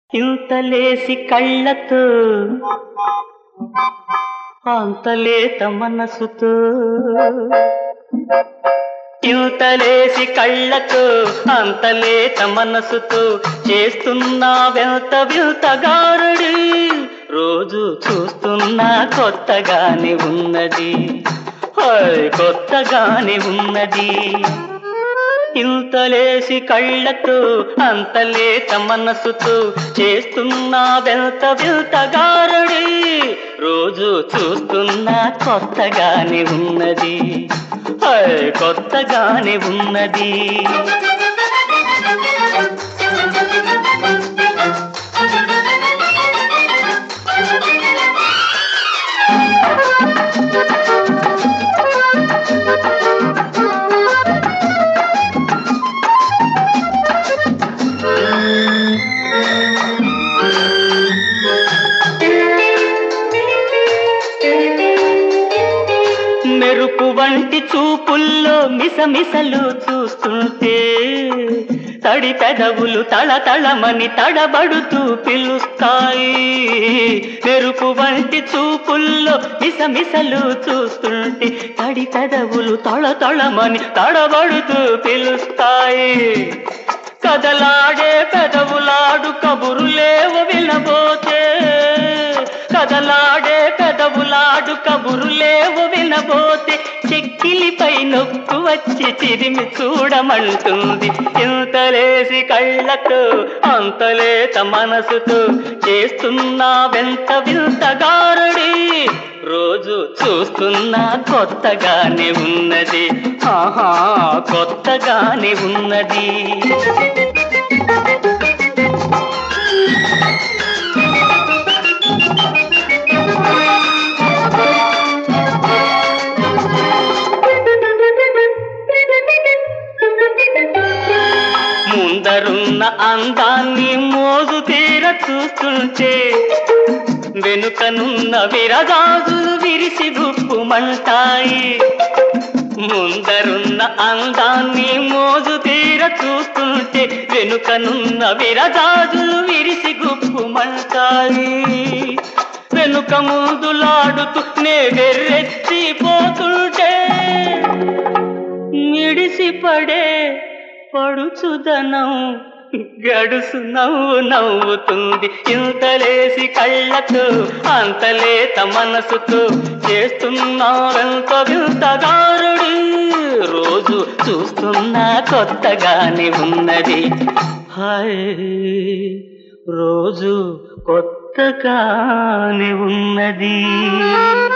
ఇంతలేసి కళ్ళతో అంతలేత మనసుతో ఇంతలేసి కళ్ళతో అంతలేత మనసుతో చేస్తున్నా వెంత వింతగారుడి రోజు చూస్తున్నా కొత్తగానే ఉన్నది హాయ్ కొత్తగానే ఉన్నది ఇంతలేసి కళ్ళతో అంతలేత మనసుతో చేస్తున్నా వెంత వింతగారుడి రోజు చూస్తున్నా కొత్తగానే ఉన్నది హాయ్ కొత్తగానే ఉన్నది మెరుపు వంటి చూపుల్లో మిసమిసలు చూస్తుంటే తడి పెదవులు తళతళమని తడబడుతూ పిలుస్తాయి మెరుపు వంటి చూపుల్లో మిసమిసలు చూస్తుంటే తడి పెదవులు తళతళమని తడబడుతూ పిలుస్తాయి కదలాడే పెదవులాడు కబురులేవు వినబోతే కదలాడే పెదవులాడు కబురులేవు వినబోతే చెక్కిలిపై నొక్కు వచ్చి చిరిమి చూడమంటుంది ఇంతలేసి కళ్ళతో అంతలేత మనసుతో చేస్తున్నా వెంత వింతగారుడి రోజు చూస్తున్నా కొత్తగానే ఉన్నది ఆహా కొత్తగానే ఉన్నది ముందరున్న అందాన్ని మోజు తీర చూస్తుంటే వెనుకనున్న విరగాజులు విరిసి గుప్పుమంటాయి ముందరున్న అందాన్ని మోజు తీర చూస్తుంటే వెనుకనున్న విరగాజులు విరిసి గుప్పుమంటాయి వెనుక ముందులాడుతూ నే వెర్రెత్తిపోతుంటే మిడిసి పడే పడుచుదనం గడుసు నవ్వు నవ్వుతుంది ఇంతలేసి కళ్ళతో అంతలేత మనసుతో చేస్తున్నారంత వింతగారుడు రోజు చూస్తున్నా కొత్తగానే ఉన్నది హాయ్ రోజు కొత్తగానే ఉన్నది